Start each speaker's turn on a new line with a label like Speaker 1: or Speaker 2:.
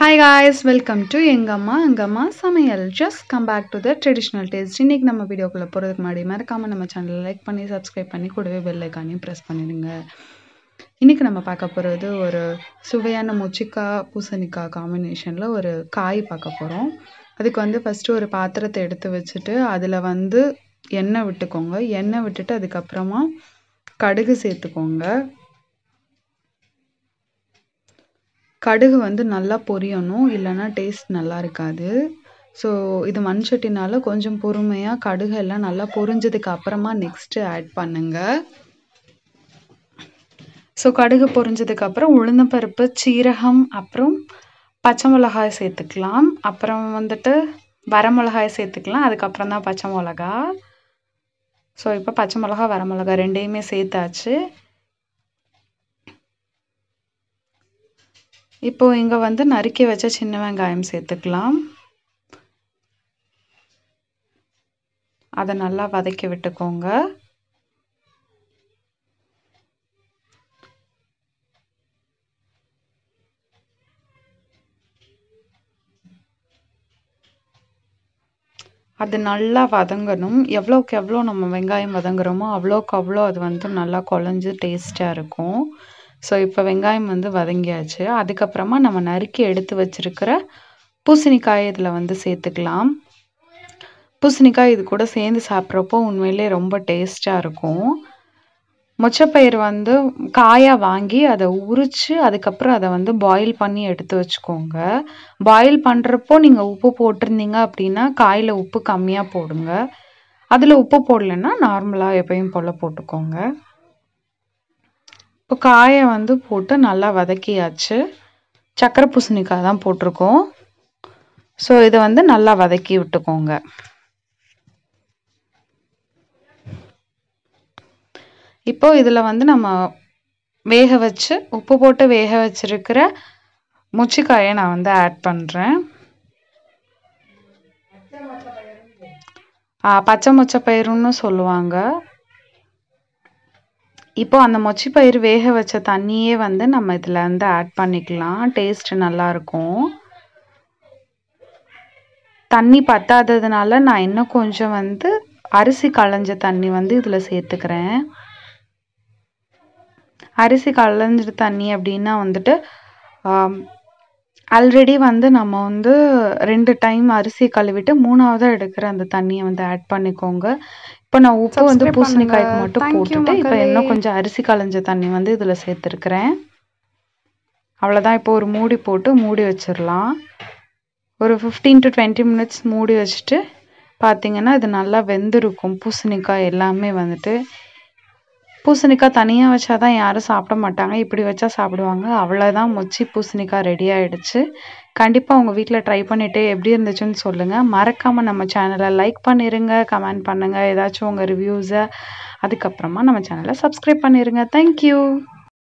Speaker 1: hi guys welcome to எங்கள் அம்மா எங்கள் அம்மா சமையல் just come back to the traditional taste இன்றைக்கி நம்ம வீடியோக்குள்ளே போகிறதுக்கு முன்னாடி மறக்காமல் நம்ம சேனலை லைக் பண்ணி சப்ஸ்கிரைப் பண்ணி கூடவே பெல் ஐக்கானையும் ப்ரெஸ் பண்ணிடுங்க இன்றைக்கி நம்ம பார்க்க போகிறது ஒரு சுவையான முச்சிக்காய் பூசணிக்காய் காம்பினேஷனில் ஒரு காய் பார்க்க போகிறோம் அதுக்கு வந்து ஃபஸ்ட்டு ஒரு பாத்திரத்தை எடுத்து வச்சுட்டு அதில் வந்து எண்ணெய் விட்டுக்கோங்க எண்ணெய் விட்டுட்டு அதுக்கப்புறமா கடுகு சேர்த்துக்கோங்க கடுகு வந்து நல்லா பொரியணும் இல்லைன்னா டேஸ்ட் நல்லா இருக்காது ஸோ இது மண் சட்டினால கொஞ்சம் பொறுமையாக கடுகு எல்லாம் நல்லா பொரிஞ்சதுக்கு அப்புறமா நெக்ஸ்ட்டு ஆட் பண்ணுங்க ஸோ கடுகு பொரிஞ்சதுக்கு அப்புறம் உளுந்தம்பருப்பு சீரகம் அப்புறம் பச்சை மிளகாய் சேர்த்துக்கலாம் அப்புறம் வந்துட்டு வரமிளகாய் சேர்த்துக்கலாம் அதுக்கப்புறம் தான் பச்சை மிளகா ஸோ இப்போ பச்சை மிளகா வரமிளகா ரெண்டையுமே சேர்த்தாச்சு இப்போ இங்கே வந்து நறுக்கி வச்ச சின்ன வெங்காயம் சேர்த்துக்கலாம் அதை நல்லா வதக்கி விட்டுக்கோங்க அது நல்லா வதங்கணும் எவ்வளோக்கு எவ்வளோ நம்ம வெங்காயம் வதங்குறோமோ அவ்வளோக்கு அவ்வளோ அது வந்து நல்லா குழஞ்சி டேஸ்ட்டாக இருக்கும் ஸோ இப்போ வெங்காயம் வந்து வதங்கியாச்சு அதுக்கப்புறமா நம்ம நறுக்கி எடுத்து வச்சிருக்கிற பூசணிக்காய் இதில் வந்து சேர்த்துக்கலாம் பூசணிக்காய் இது கூட சேர்ந்து சாப்பிட்றப்போ உண்மையிலே ரொம்ப டேஸ்ட்டாக இருக்கும் மொச்சப்பயிர் வந்து காயாக வாங்கி அதை உரித்து அதுக்கப்புறம் அதை வந்து பாயில் பண்ணி எடுத்து வச்சுக்கோங்க பாயில் பண்ணுறப்போ நீங்கள் உப்பு போட்டிருந்தீங்க அப்படின்னா காயில் உப்பு கம்மியாக போடுங்க அதில் உப்பு போடலைன்னா நார்மலாக எப்பயும் போல் போட்டுக்கோங்க இப்போ காயை வந்து போட்டு நல்லா வதக்கியாச்சு சக்கரை பூசணிக்காய் தான் போட்டிருக்கோம் ஸோ இதை வந்து நல்லா வதக்கி விட்டுக்கோங்க இப்போ இதில் வந்து நம்ம வேக வச்சு உப்பு போட்டு வேக வச்சிருக்கிற முச்சிக்காயை நான் வந்து ஆட் பண்ணுறேன் பச்சை மொச்சப்பயிறுன்னு சொல்லுவாங்க இப்போ அந்த மொச்சிப்பயிறு வேக வச்ச தண்ணியே வந்து நம்ம இதில் வந்து ஆட் பண்ணிக்கலாம் டேஸ்ட் நல்லாயிருக்கும் தண்ணி பத்தாததுனால நான் இன்னும் கொஞ்சம் வந்து அரிசி களைஞ்ச தண்ணி வந்து இதில் சேர்த்துக்கிறேன் அரிசி களைஞ்ச தண்ணி அப்படின்னா வந்துட்டு ஆல்ரெடி வந்து நம்ம வந்து ரெண்டு டைம் அரிசி கழுவிட்டு மூணாவதாக எடுக்கிற அந்த தண்ணியை வந்து ஆட் பண்ணிக்கோங்க இப்போ நான் உப்பு வந்து பூசணிக்காய்க்கு மட்டும் போட்டுட்டு இப்போ இன்னும் கொஞ்சம் அரிசி களைஞ்ச தண்ணி வந்து இதில் சேர்த்துருக்குறேன் அவ்வளோதான் இப்போ ஒரு மூடி போட்டு மூடி வச்சிடலாம் ஒரு ஃபிஃப்டீன் டு டுவெண்ட்டி மினிட்ஸ் மூடி வச்சுட்டு பார்த்தீங்கன்னா இது நல்லா வெந்திருக்கும் பூசணிக்காய் எல்லாமே வந்துட்டு பூசணிக்காய் தனியாக வச்சா தான் யாரும் சாப்பிட மாட்டாங்க இப்படி வச்சா சாப்பிடுவாங்க அவ்வளோதான் மொச்சி பூசணிக்காய் ரெடி ஆகிடுச்சு கண்டிப்பாக உங்கள் வீட்டில் ட்ரை பண்ணிவிட்டு எப்படி இருந்துச்சுன்னு சொல்லுங்கள் மறக்காமல் நம்ம சேனலை லைக் பண்ணிடுங்க கமெண்ட் பண்ணுங்கள் ஏதாச்சும் உங்கள் ரிவ்யூஸை அதுக்கப்புறமா நம்ம சேனலை சப்ஸ்கிரைப் பண்ணிடுங்க தேங்க்யூ